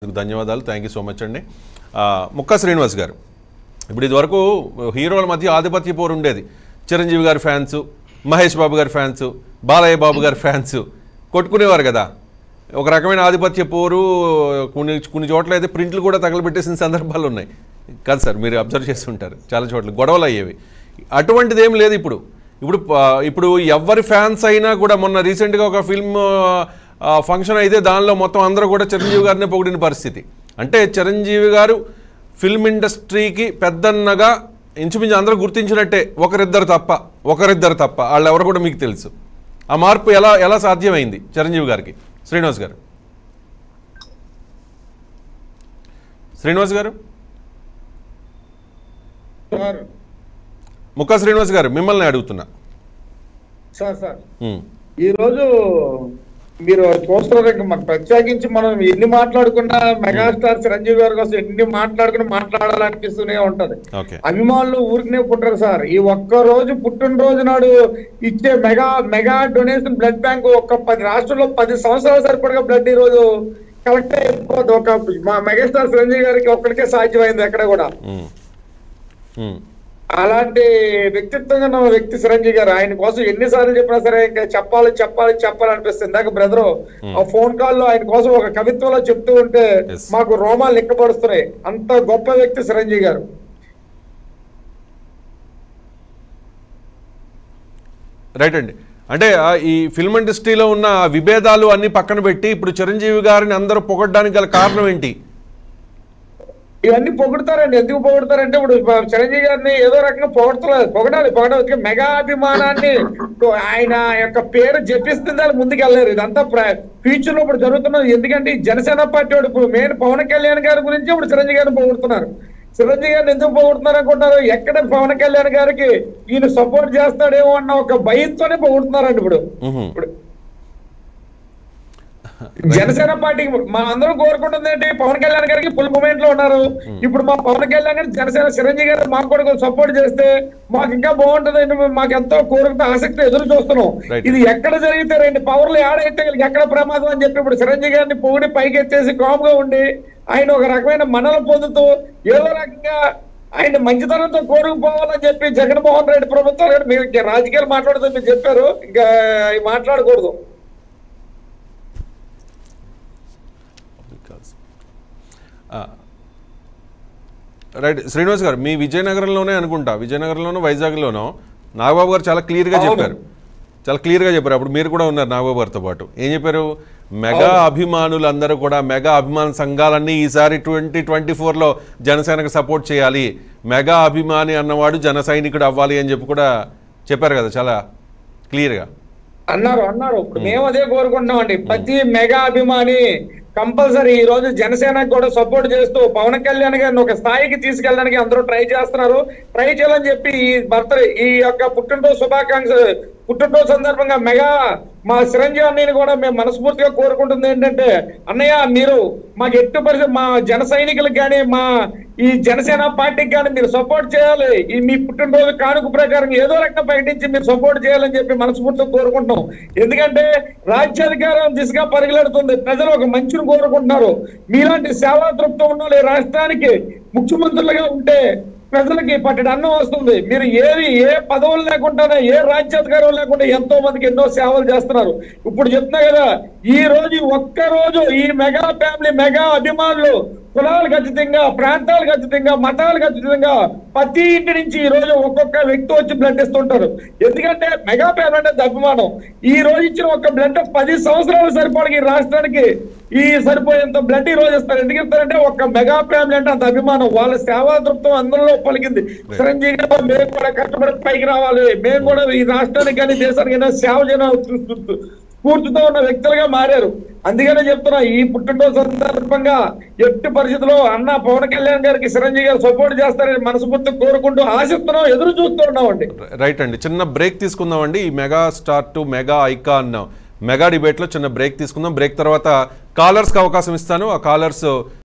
వచ్చినందుకు ధన్యవాదాలు thank you so much అండి ఆ, ముక్కా శ్రీనివాస్ గారు ఇప్పుడు ఇదివరకు హీరోల మధ్య ఆధిపత్య పోరు ఉండేది చిరంజీవి గారి ఫ్యాన్స్ మహేష్ బాబు గారి ఫ్యాన్స్ బాలయ్య బాబు గారి ఫ్యాన్స్ కొట్టుకునేవారు కదా ఒక రకమైన ఆధిపత్య పోరు కొన్ని కొన్ని చోట్ల అయితే ప్రింట్లు కూడా తగలబెట్టేసిన సందర్భాలు ఉన్నాయి కాదు సార్ మీరు అబ్జర్వ్ చేస్తుంటారు చాలా చోట్ల గొడవలు అయ్యేవి అటువంటిది ఏం లేదు ఇప్పుడు ఇప్పుడు ప- ఇప్పుడు ఎవరి ఫ్యాన్స్ అయినా కూడా మొన్న రీసెంట్గా ఒక ఫిల్మ్ ఫంక్షన్ అయితే దానిలో మొత్తం అందరూ కూడా చిరంజీవి గారినే పొగిడిన పరిస్థితి అంటే చిరంజీవి గారు ఫిల్మ్ ఇండస్ట్రీకి పెద్దన్నగా ఇంచుమించు అందరూ గుర్తించినట్టే ఒకరిద్దరు తప్ప ఒకరిద్దరు తప్ప వాళ్ళు ఎవరు కూడా మీకు తెలుసు ఆ మార్పు ఎలా ఎలా సాధ్యమైంది చిరంజీవి గారికి శ్రీనివాస్ గారు శ్రీనివాస్ గారు సార్ ముక్కా శ్రీనివాస్ గారు మిమ్మల్ని అడుగుతున్నా సార్ సార్ ఉమ్, ఈ రోజు మీరు చూస్తున్నారు ఇంకా మాకు ప్రత్యేకించి మనం ఎన్ని మాట్లాడుకున్నా మెగాస్టార్ చిరంజీవి గారి కోసం ఎన్ని మాట్లాడుకుని మాట్లాడాలనిపిస్తూనే ఉంటది ఓకే అభిమానులు ఊరికనే పుట్టరు సార్ ఈ ఒక్క రోజు పుట్టినరోజు నాడు ఇచ్చే mega mega donation blood bank ఒక్క పది రాష్ట్రంలో పది సంవత్సరాల సరిపడగా బ్లడ్ ఈ రోజు కలెక్ట్ అయిపోతుంది ఒక మా మెగాస్టార్ చిరంజీవి గారికి ఒక్కడికే సాధ్యమైంది ఎక్కడ కూడా ఉమ్, ఉమ్, అలాంటి వ్యక్తిత్వంగా ఉన్న వ్యక్తి చిరంజీవి గారు ఆయన కోసం ఎన్నిసార్లు చెప్పినా సరే ఇంకా చెప్పాలి చెప్పాలి చెప్పాలి అనిపిస్తుంది ఇందాక బ్రదర్ ఆ ఫోన్ కాల్ లో ఆయన కోసం ఒక కవిత్వంలో చెప్తూ ఉంటే Yes. మాకు రోమాలు లెక్కపడుస్తున్నాయి అంత గొప్ప వ్యక్తి చిరంజీవి గారు రైట్ అండి అంటే ఆ, ఈ ఫిల్మ్ ఇండస్ట్రీలో ఉన్న ఆ విభేదాలు అన్ని పక్కన పెట్టి ఇప్పుడు చిరంజీవి గారిని అందరూ పొగడ్డానికి గల కారణం ఏంటి ఇవన్నీ పొగుడతారండి ఎందుకు పొగుడతారంటే ఇప్పుడు మా చిరంజీవి గారిని ఏదో రకంగా పొగడతలేదు పొగడాలి పొగడాలి మెగా అభిమానాన్ని ఆయన యొక్క పేరు జపిస్తుంది వాళ్ళు ముందుకు వెళ్ళారు ఇదంతా ఫ్యూచర్ లో ఇప్పుడు జరుగుతున్నది ఎందుకంటే ఈ జనసేన పార్టీ వాడు ఇప్పుడు మెయిన్ పవన్ కళ్యాణ్ గారి గురించి ఇప్పుడు చిరంజీవి గారిని పొగుడుతున్నారు చిరంజీవి గారిని ఎందుకు పొగుడుతున్నారు అనుకుంటారు ఎక్కడ పవన్ కళ్యాణ్ గారికి ఈయన సపోర్ట్ చేస్తాడేమో అన్న ఒక భయంతోనే పొగుడుతున్నారండి ఇప్పుడు మ్హూ. ఇప్పుడు జనసేన పార్టీకి మా అందరం కోరుకుంటుంది ఏంటి పవన్ కళ్యాణ్ గారికి ఫుల్ మూమెంట్ లో ఉన్నారు ఇప్పుడు మా పవన్ కళ్యాణ్ గారి జనసేన చిరంజీవి గారు మాకు కూడా సపోర్ట్ చేస్తే మాకు ఇంకా బాగుంటది అని మాకు ఎంతో కోరికతో ఆసక్తి ఎదురు చూస్తున్నాం Right. ఇది ఎక్కడ జరిగితే రెండు పవర్లు ఆడైతే వీళ్ళకి ఎక్కడ ప్రమాదం అని చెప్పి ఇప్పుడు చిరంజీవి గారిని పొగిడి పైకి ఎత్తేసి కామ్ గా ఉండి ఆయన ఒక రకమైన మనలు పొందుతూ ఏదో రకంగా ఆయన మంచితనంతో కోరుకుపోవాలని చెప్పి జగన్మోహన్ రెడ్డి ప్రభుత్వం గారు మీరు ఇంకా రాజకీయాలు మాట్లాడుతూ మీరు చెప్పారు ఇంకా అవి మాట్లాడకూడదు ఆ, రైట్ శ్రీనివాస్ గారు మీ విజయనగరంలోనే అనుకుంటా విజయనగరంలోనో వైజాగ్లోనో నాగబాబు గారు చాలా క్లియర్గా అవును. చెప్పారు చాలా క్లియర్గా చెప్పారు అప్పుడు మీరు కూడా ఉన్నారు నాగబాబు గారితో పాటు ఏం చెప్పారు మెగా అభిమానులందరూ కూడా మెగా అభిమాన సంఘాలన్నీ ఈసారి ట్వంటీ ట్వంటీ ఫోర్లో జనసేనకు సపోర్ట్ చేయాలి మెగా అభిమాని అన్నవాడు జన సైనికుడు అవ్వాలి అని చెప్పి కూడా చెప్పారు కదా చాలా క్లియర్గా అన్నారు అన్నారు ఇప్పుడు మేము అదే కోరుకుంటున్నాం అండి ప్రతి మెగా అభిమాని కంపల్సరీ ఈ రోజు జనసేనకు కూడా సపోర్ట్ చేస్తూ పవన్ కళ్యాణ్ గారిని ఒక స్థాయికి తీసుకెళ్ళడానికి అందరూ ట్రై చేస్తున్నారు ట్రై చేయాలని చెప్పి ఈ బర్త్డే ఈ యొక్క పుట్టినరోజు శుభాకాంక్ష పుట్టినరోజు సందర్భంగా మెగా మా చిరంజీవి అన్నయ్యని కూడా మేము మనస్ఫూర్తిగా కోరుకుంటుంది ఏంటంటే అన్నయ్య మీరు మాకు ఎట్టు పరిస్థితి మా జన సైనికులకు కానీ మా ఈ జనసేన పార్టీకి కానీ మీరు సపోర్ట్ చేయాలి ఈ మీ పుట్టినరోజు కానుక ప్రకారం ఏదో రకంగా ప్రకటించి మీరు సపోర్ట్ చేయాలని చెప్పి మనస్ఫూర్తిగా కోరుకుంటున్నాం ఎందుకంటే రాజ్యాధికారం దిశగా పరిగెడుతుంది ప్రజలు ఒక మంచిని కోరుకుంటున్నారు మీలాంటి సేవా తృప్తం ఉన్న వాళ్ళు ఈ రాష్ట్రానికి ముఖ్యమంత్రులుగా ఉంటే ప్రజలకి పట్టడి అన్నం వస్తుంది మీరు ఏది ఏ పదవులు లేకుండానే ఏ రాజ్యాధికారం లేకుండా ఎంతో మందికి ఎన్నో సేవలు చేస్తున్నారు ఇప్పుడు చెప్తున్నా కదా ఈ రోజు ఒక్క రోజు ఈ మెగా ఫ్యామిలీ మెగా అభిమానులు కులాలకు అతీతంగా ప్రాంతాలకు అతీతంగా మతాలకు అతీతంగా ప్రతి ఇంటి నుంచి ఈ రోజు ఒక్కొక్క వ్యక్తి వచ్చి బ్లడ్ ఇస్తుంటారు ఎందుకంటే మెగా ఫ్యామిలీ అంటే అభిమానం ఈ రోజు ఇచ్చిన ఒక బ్లడ్ పది సంవత్సరాలు సరిపడకి ఈ రాష్ట్రానికి ఈ సరిపోయేంత బ్లడ్ ఈ రోజు ఇస్తారు ఎందుకు ఇస్తారంటే ఒక మెగా ఫ్యామిలీ అంటే అంత అభిమానం వాళ్ళ సేవా దృప్తం అందరిలో పలికింది చిరంజీవి గారు మేము కూడా కష్టపడి పైకి రావాలి మేము కూడా ఈ రాష్ట్రానికి కానీ దేశానికి అయినా సేవ చేయడం స్ఫూర్తితో ఉన్న వ్యక్తులుగా మారారు అందుకనే చెప్తున్నా ఈ పుట్టినరోజు సందర్భంగా ఎట్టి పరిస్థితుల్లో అన్న పవన్ కళ్యాణ్ గారికి చిరంజీవి గారు సపోర్ట్ చేస్తారని మనస్ఫూర్తి కోరుకుంటూ ఆశిస్తున్నాం ఎదురు చూస్తున్నామండి రైట్ అండి చిన్న బ్రేక్ తీసుకుందామండి ఈ megastar to mega icon mega డిబేట్లో చిన్న బ్రేక్ తీసుకుందాం బ్రేక్ తర్వాత కాలర్స్కి అవకాశం ఇస్తాను ఆ కాలర్స్